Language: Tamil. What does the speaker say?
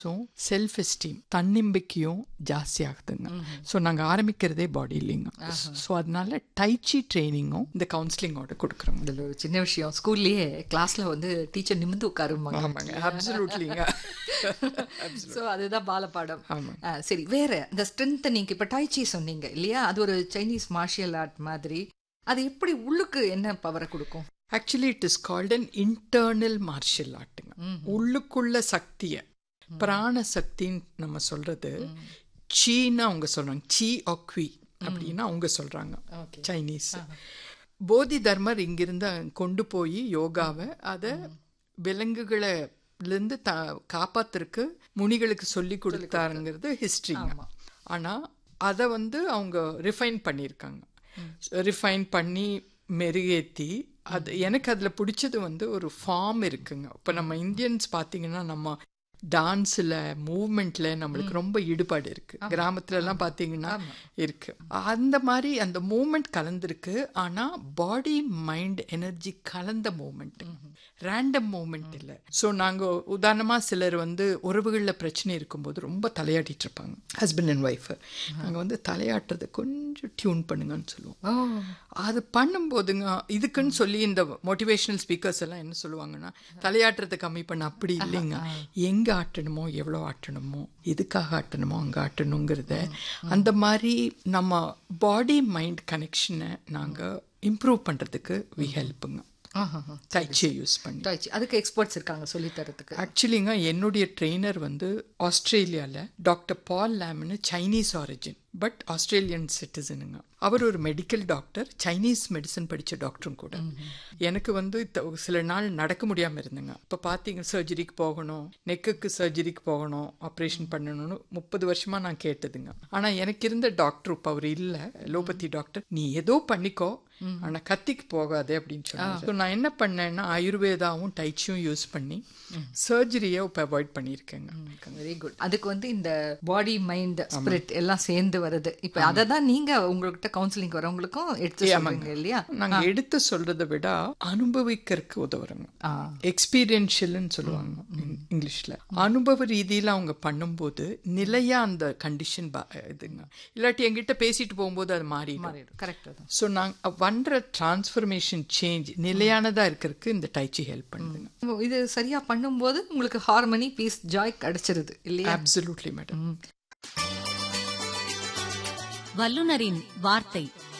ஸோ செல்ஃப் எஸ்டீம் தன்னம்பிக்கையும் ஜாஸ்தி ஆகுதுங்க ஸோ நாங்கள் ஆரம்பிக்கிறதே பாடி இல்லைங்க ஸோ அதனால டைச்சி ட்ரைனிங்கும் இந்த கவுன்சிலிங்கோட கொடுக்குறோங்க இதில் ஒரு சின்ன விஷயம் ஸ்கூல்லேயே கிளாஸ்ல வந்து டீச்சர் நிமிந்து உட்காருவாங்க ஆமாங்க அப்சல்யூட்லிங்க ஸோ அதுதான் பாலப்பாடம் ஆமாங்க. ஆ, சரி வேற இந்த ஸ்ட்ரென்த் நீங்க இப்ப டாய்ச்சி சொன்னீங்க இல்லையா அது ஒரு சைனீஸ் மார்ஷியல் ஆர்ட் மாதிரி அது எப்படி உள்ளுக்கு என்ன பவரை கொடுக்கும் actually it is called an internal martial ஆர்ட்டுங்க உள்ளுக்குள்ள சக்தியை பிராண சக்தின்னு நம்ம சொல்றது சீன்னு அவங்க சொல்றாங்க சீ ஒக்வி அப்படின்னு அவங்க சொல்றாங்க Okay. சைனீஸ் போதி தர்மர் இங்கிருந்து கொண்டு போய் யோகாவை அதை விலங்குகளை இருந்து த காப்பாத்துறதுக்கு முனிகளுக்கு சொல்லி கொடுத்தாருங்கிறது ஹிஸ்ட்ரிங்க ஆனா அதை வந்து அவங்க ரிஃபைன் பண்ணியிருக்காங்க ரிஃபைன் பண்ணி மெருகேத்தி அது எனக்கு அதில் பிடிச்சது வந்து ஒரு ஃபார்ம் இருக்குங்க இப்போ நம்ம இந்தியன்ஸ் பார்த்தீங்கன்னா நம்ம டான்ஸில் மூவ்மெண்ட்ல நம்மளுக்கு ரொம்ப ஈடுபாடு இருக்கு கிராமத்துல எல்லாம் பார்த்தீங்கன்னா இருக்கு அந்த மாதிரி அந்த மூமெண்ட் கலந்துருக்கு ஆனா பாடி மைண்ட் எனர்ஜி கலந்த மூமெண்ட் ரேண்டம் மூமெண்ட் இல்லை ஸோ நாங்க உதாரணமா சிலர் வந்து உறவுகளில் பிரச்சனை இருக்கும்போது ரொம்ப தலையாட்டிட்டு இருப்பாங்க ஹஸ்பண்ட் அண்ட் ஒய்ஃப் நாங்க வந்து தலையாட்டுறதை கொஞ்சம் டியூன் பண்ணுங்கன்னு சொல்லுவோம் அது பண்ணும்போதுங்க இதுக்குன்னு சொல்லி இந்த மோட்டிவேஷனல் ஸ்பீக்கர்ஸ் எல்லாம் என்ன சொல்லுவாங்கன்னா தலையாட்டுறதை கம்மி பண்ண அப்படி இல்லைங்க எங்க ஆட்டணுமோ எவ்வளோ ஆட்டணுமோ எதுக்காக ஆட்டணுமோ அங்க ஆட்டணுங்கிறத அந்த மாதிரி நம்ம பாடி மைண்ட் கனெக்ஷனை நாங்க இம்ப்ரூவ் பண்றதுக்கு வி ஹெல்ப்புங்க டைச்சியை யூஸ் பண்ணி டாய்ச்சி அதுக்கு எக்ஸ்பர்ட்ஸ் இருக்காங்க சொல்லி தரதுக்கு ஆக்சுவலிங்க என்னுடைய ட்ரெயினர் வந்து ஆஸ்திரேலியாவில் டாக்டர் பால் லேம்னு சைனீஸ் ஆரிஜின் பட் ஆஸ்திரேலியன் சிட்டிசனுங்க அவர் ஒரு மெடிக்கல் டாக்டர் சைனீஸ் மெடிசன் படித்த டாக்டரும் கூட எனக்கு வந்து த- சில நாள் நடக்க முடியாமல் இருந்தேங்க இப்போ பார்த்தீங்க சர்ஜரிக்கு போகணும் நெக்குக்கு சர்ஜரிக்கு போகணும் ஆப்ரேஷன் பண்ணணும்னு முப்பது வருஷமாக நான் கேட்டதுங்க ஆனால் எனக்கு இருந்த டாக்டர் இப்போ அவர் இல்லை லோபதி டாக்டர் நீ ஏதோ பண்ணிக்கோ ஆனால் கத்திக்கு போகாதே அப்படின்னு சொன்னாங்க ஸோ நான் என்ன பண்ணேன்னா ஆயுர்வேதாவும் டைச்சியும் யூஸ் பண்ணி சர்ஜரியை இப்போ அவாய்ட் பண்ணியிருக்கேங்க வெரி குட் அதுக்கு வந்து இந்த பாடி மைண்ட் ஸ்பிரிட் எல்லாம் சேர்ந்து வருது இப்ப அதை தான் நீங்க உங்ககிட்ட கவுன்சிலிங் வரவங்களுக்கும் எடுத்து சொல்றீங்க இல்லையா நாங்க எடுத்து சொல்றதை விட அனுபவிக்கிறதுக்கு உதவுறோங்க ஆ. எக்ஸ்பீரியன்ஷியல்னு சொல்லுவாங்க இங்- இங்கிலீஷ்ல அனுபவ ரீதியில அவங்க பண்ணும்போது நிலையா அந்த கண்டிஷன் இதுங்க இல்லாட்டி என்கிட்ட பேசிட்டு போகும்போது அது மாறிடும் கரெக்ட் தான் ஸோ நாங்க பண்ற டிரான்ஸ்ஃபர்மேஷன் சேஞ்ச் நிலையானதா இருக்கிறதுக்கு இந்த டைச்சி ஹெல்ப் பண்ணுதுங்க இது சரியா பண்ணும்போது உங்களுக்கு ஹார்மனி பீஸ் ஜாய் கிடைச்சிருது இல்லையா அப்சல்யூட்லி மேடம் வல்லுனரின் வார்த்தை